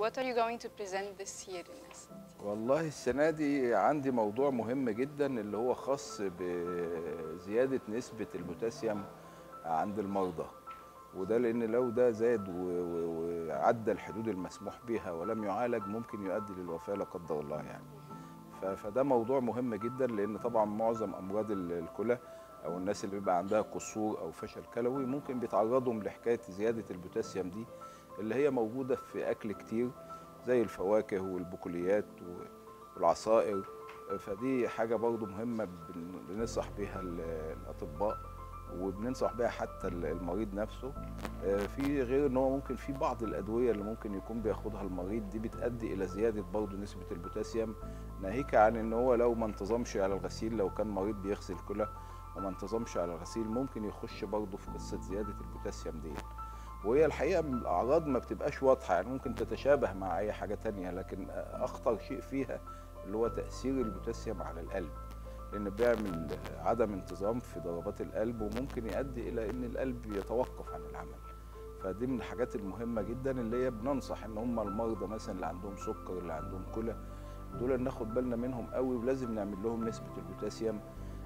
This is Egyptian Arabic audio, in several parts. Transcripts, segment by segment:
what are you going to present this year in this? والله السنة دي عندي موضوع مهم جدا اللي هو خاص بزيادة نسبة البوتاسيوم عند المرضى وده لأن لو ده زاد و- و- وعدى الحدود المسموح بها ولم يعالج ممكن يؤدي للوفاة لا قدر الله يعني ف- فده موضوع مهم جدا لأن طبعا معظم أمراض ال- الكلى أو الناس اللي بيبقى عندها قصور أو فشل كلوي ممكن بيتعرضوا لحكاية زيادة البوتاسيوم دي اللي هي موجودة في أكل كتير زي الفواكه والبقوليات و- والعصائر فدي حاجة برضو مهمة بن- بننصح بيها ال- الأطباء وبننصح بيها حتى ال- المريض نفسه آه، في غير ان هو ممكن في بعض الادويه اللي ممكن يكون بياخدها المريض دي بتؤدي الى زياده برضه نسبه البوتاسيوم ناهيك عن ان هو لو ما انتظمش على الغسيل لو كان مريض بيغسل كلى وما انتظمش على الغسيل ممكن يخش برضه في قصه زياده البوتاسيوم دي وهي الحقيقه الاعراض ما بتبقاش واضحه يعني ممكن تتشابه مع اي حاجه تانية لكن اخطر شيء فيها اللي هو تاثير البوتاسيوم على القلب لان بيعمل عدم انتظام في ضربات القلب وممكن يؤدي الى ان القلب يتوقف عن العمل فدي من الحاجات المهمه جدا اللي هي بننصح ان هم المرضى مثلا اللي عندهم سكر اللي عندهم كلى دول ناخد بالنا منهم قوي ولازم نعمل لهم نسبه البوتاسيوم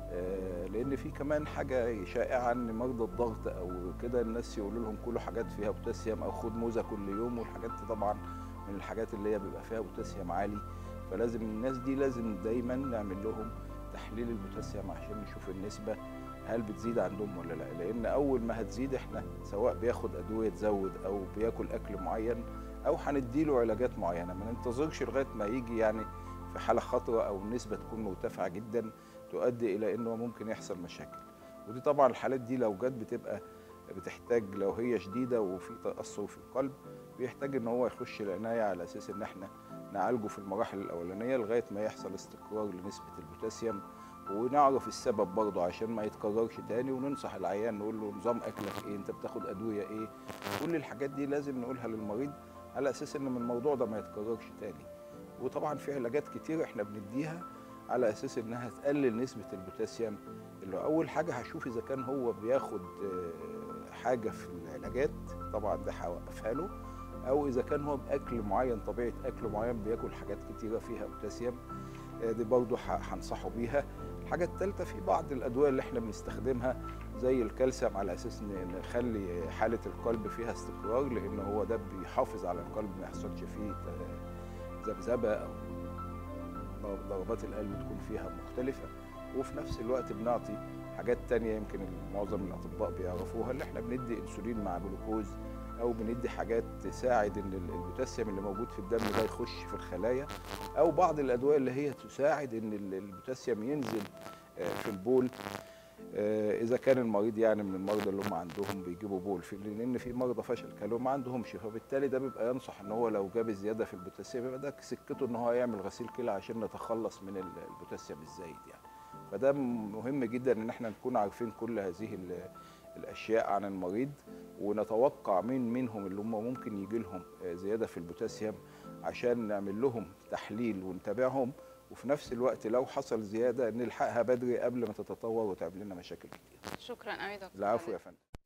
آه، لان في كمان حاجه شائعه ان مرضى الضغط او كده الناس يقولوا لهم كلوا حاجات فيها بوتاسيوم او خد موزه كل يوم والحاجات دي طبعا من الحاجات اللي هي بيبقى فيها بوتاسيوم عالي فلازم الناس دي لازم دايما نعمل لهم تحليل البوتاسيوم عشان نشوف النسبه هل بتزيد عندهم ولا لا لان اول ما هتزيد احنا سواء بياخد ادويه تزود او بياكل اكل معين او هنديله علاجات معينه ما ننتظرش لغايه ما يجي يعني في حاله خطره او النسبه تكون مرتفعه جدا تؤدي الى انه ممكن يحصل مشاكل ودي طبعا الحالات دي لو جت بتبقى بتحتاج لو هي شديده وفي تاثر في القلب بيحتاج ان هو يخش العنايه على اساس ان احنا نعالجه في المراحل الاولانيه لغايه ما يحصل استقرار لنسبه البوتاسيوم ونعرف السبب برضه عشان ما يتكررش تاني وننصح العيان نقول له نظام اكلك ايه انت بتاخد ادويه ايه كل الحاجات دي لازم نقولها للمريض على اساس ان من الموضوع ده ما يتكررش تاني وطبعا في علاجات كتير احنا بنديها على اساس انها تقلل نسبه البوتاسيوم اللي اول حاجه هشوف اذا كان هو بياخد آه، حاجه في العلاجات طبعا ده هوقفها له او اذا كان هو باكل معين طبيعه اكل معين بياكل حاجات كتيره فيها بوتاسيوم آه، دي برضه ه- هنصحه بيها الحاجه الثالثه في بعض الادويه اللي احنا بنستخدمها زي الكالسيوم على اساس ن- نخلي حاله القلب فيها استقرار لان هو ده بيحافظ على القلب ما يحصلش فيه ت- ذبذبه او ضربات القلب تكون فيها مختلفه وفي نفس الوقت بنعطي حاجات تانية يمكن معظم الاطباء بيعرفوها اللي احنا بندي انسولين مع جلوكوز او بندي حاجات تساعد ان ال- البوتاسيوم اللي موجود في الدم ده يخش في الخلايا او بعض الادويه اللي هي تساعد ان ال- البوتاسيوم ينزل آه، في البول آه، اذا كان المريض يعني من المرضى اللي هم عندهم بيجيبوا بول في لان في مرضى فشل كلوي ما عندهمش فبالتالي ده بيبقى ينصح ان هو لو جاب الزياده في البوتاسيوم يبقى ده سكته ان هو يعمل غسيل كلى عشان نتخلص من ال- البوتاسيوم الزايد يعني فده مهم جدا ان احنا نكون عارفين كل هذه ال- الاشياء عن المريض ونتوقع مين منهم اللي هم ممكن يجي لهم زياده في البوتاسيوم عشان نعمل لهم تحليل ونتابعهم وفي نفس الوقت لو حصل زياده نلحقها بدري قبل ما تتطور وتعمل لنا مشاكل كتير شكرا قوي دكتور العفو خالد. يا فندم